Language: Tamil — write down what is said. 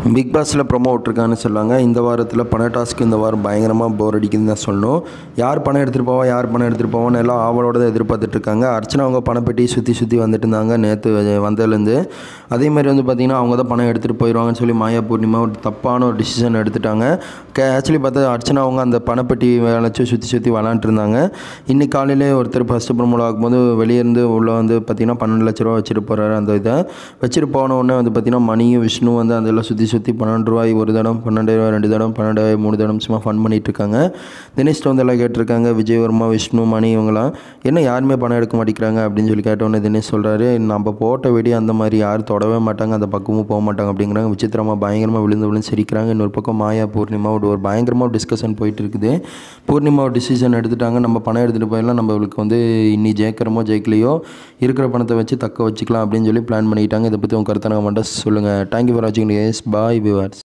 பிக் பாஸில் ப்ரொமோ விட்ருக்கான்னு சொல்லுவாங்க இந்த வாரத்தில் பண டாஸ்க்கு இந்த வாரம் பயங்கரமாக போர் அடிக்குதுன்னு தான் சொல்லணும் யார் பணம் எடுத்துகிட்டு போவா யார் பணம் எடுத்துகிட்டு போவோன்னு எல்லாம் ஆவலோட தான் எதிர்பார்த்துட்டு இருக்காங்க அர்ச்சனா அவங்க பணப்பெட்டி சுற்றி சுற்றி வந்துட்டு இருந்தாங்க நேற்று வந்ததுலேருந்து அதே மாதிரி வந்து பார்த்திங்கன்னா அவங்க தான் பணம் எடுத்துகிட்டு போயிடுவாங்கன்னு சொல்லி மாயா பூர்ணிமா ஒரு தப்பான ஒரு டிசிஷன் எடுத்துட்டாங்க ஆக்சுவலி பார்த்தா அர்ச்சனா அவங்க அந்த பணப்பெட்டி வச்சு சுற்றி சுற்றி விளாண்டுட்டு இருந்தாங்க இன்னைக்கு காலையிலே ஒருத்தர் ஃபஸ்ட்டு ப்ரொமோட் ஆகும்போது வெளியே இருந்து உள்ள வந்து பார்த்திங்கன்னா பன்னெண்டு லட்ச ரூபா வச்சுட்டு போகிறாரு அந்த இதை வச்சுட்டு போன உடனே வந்து பார்த்திங்கன்னா மணியும் விஷ்ணு வந்து அதெல்லாம் சுற்றி சுற்றி பன்னெண்டு ரூபாய் ஒரு தடம் பன்னெண்டாயிரம் ரெண்டு தடம் பன்னெண்டாயிரம் மூணு தடம் சும்மா ஃபன் பண்ணிட்டு இருக்காங்க தினேஷ் வந்து எல்லாம் கேட்டிருக்காங்க விஜயவர்மா விஷ்ணு மணி இவங்களாம் என்ன யாருமே பணம் எடுக்க மாட்டேங்கிறாங்க அப்படின்னு சொல்லி கேட்டோன்னே தினேஷ் சொல்கிறாரு நம்ம போட்ட வெடி அந்த மாதிரி யாரும் தொடவே மாட்டாங்க அந்த பக்கமும் போக மாட்டாங்க அப்படிங்கிறாங்க விசித்திரமா பயங்கரமாக விழுந்து விழுந்து சிரிக்கிறாங்க இன்னொரு பக்கம் மாயா பூர்ணிமா ஒரு ஒரு பயங்கரமாக டிஸ்கஷன் போயிட்டு இருக்குது பூர்ணிமா ஒரு டிசிஷன் எடுத்துட்டாங்க நம்ம பணம் எடுத்துகிட்டு போயிடலாம் நம்மளுக்கு வந்து இன்னி ஜெயிக்கிறோமோ ஜெயிக்கலையோ இருக்கிற பணத்தை வச்சு தக்க வச்சுக்கலாம் அப்படின்னு சொல்லி பிளான் பண்ணிக்கிட்டாங்க இதை பற்றி உங்கள் கருத்தை நான் மட்டும் சொல்லுங்கள் தேங்க்யூ ஃபார் வாட்சிங் எஸ் பாய் விவார்ஸ்